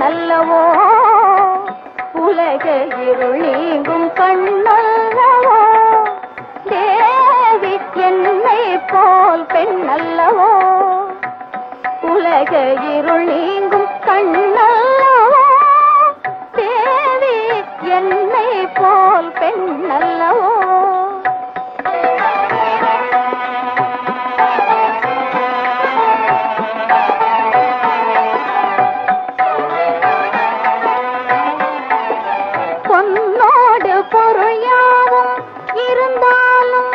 அல்லவோ உலக இருள் நீங்கும் கண்ணல்லவோ தேவி என்னை போல் பெண் அல்லவோ உலக இருள் நீங்கும் கண்ணல்லவோ தேவி என்னை போல் பெண் அல்லவோ பொன்னோடு பொருள் யாவும் இருந்தாலும்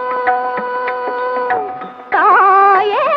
தாயே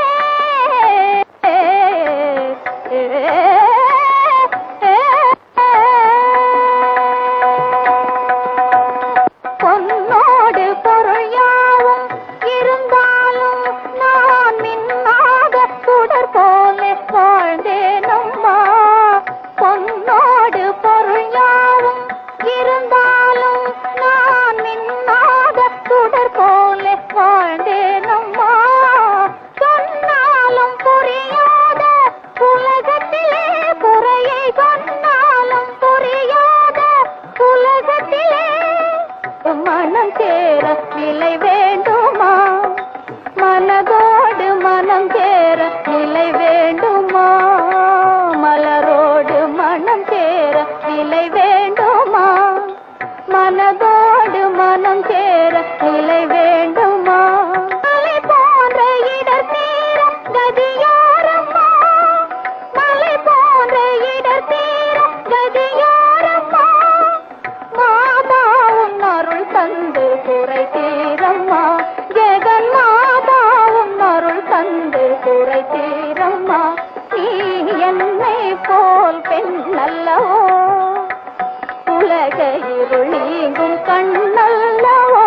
பொன்னோடு பொருள் யாவும் இருந்தாலும் நான் மின்னாத சுடர் போல வாழ்ந்தேனம்மா பொன்னோடு பொருள் யாவும் இருந்தாலும் நான் மின்னாத சுடர் போல வாழ்ந்தேனம்மா சொன்னாலும் புரியாத உலகத்திலே குறையை சொன்னாலும் புரியாத உலகத்திலே மனம் சேர நிலை வேண்டுமா மனதோடு மனம் சேர நிலை வேண்டுமா மலரோடு மனம் சேர நிலை வேண்டுமா மனதோடு மனம் சேர நிலை வேண்டுமா மலை போன்ற இடர் தீர கதியாரம்மா மலை போன்ற இடர் தீர கதியாரம்மா மாதாவும் அருள் தந்து குறை தீரம்மா ஜெகன் மாதாவும் அருள் தந்து குறை தீரம்மா நீ என்னை போல் பெண் அல்லவோ உலக இருள் நீங்கும் கண்ணல்லவோ